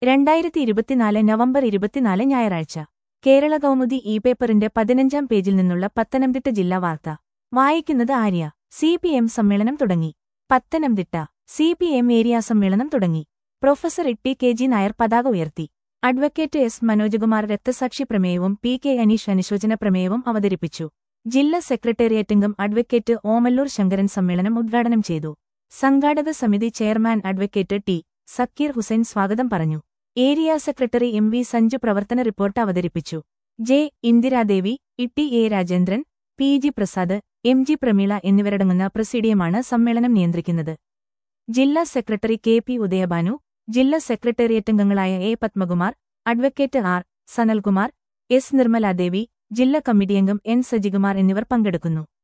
രണ്ടായിരത്തി ഇരുപത്തിനാല് നവംബർ ഇരുപത്തിനാല് ഞായറാഴ്ച കേരള കൗമുദി ഇ പേപ്പറിന്റെ പതിനഞ്ചാം പേജിൽ നിന്നുള്ള പത്തനംതിട്ട ജില്ലാ വാർത്ത വായിക്കുന്നത് ആര്യ സി പി എം സമ്മേളനം തുടങ്ങി Pathanamthitta C P M area സമ്മേളനം തുടങ്ങി professor Itty K G Nair പതാക ഉയർത്തി അഡ്വക്കേറ്റ് എസ് മനോജകുമാർ രക്തസാക്ഷി പ്രമേയവും പി കെ അനീഷ് അനുശോചന പ്രമേയവും അവതരിപ്പിച്ചു ജില്ലാ സെക്രട്ടേറിയറ്റംഗം അഡ്വക്കേറ്റ് ഓമല്ലൂർ ശങ്കരൻ സമ്മേളനം ഉദ്ഘാടനം ചെയ്തു സംഘാടക സമിതി chairman advocate T Zakir Hussain സ്വാഗതം പറഞ്ഞു area secretary M V Sanju പ്രവർത്തന റിപ്പോർട്ട് അവതരിപ്പിച്ചു J Indiradevi Itty A Rajendran P G Prasad M G Prameela എന്നിവരടങ്ങുന്ന പ്രസിഡിയമാണ് സമ്മേളനം നിയന്ത്രിക്കുന്നത് ജില്ലാ സെക്രട്ടറി കെ പി ഉദയഭാനു ജില്ലാ സെക്രട്ടേറിയറ്റംഗങ്ങളായ A Padmakumar advocate R Sanalkumar S Nirmaladevi ജില്ലാ കമ്മിറ്റിയംഗം എൻ സജികുമാർ എന്നിവർ പങ്കെടുക്കുന്നു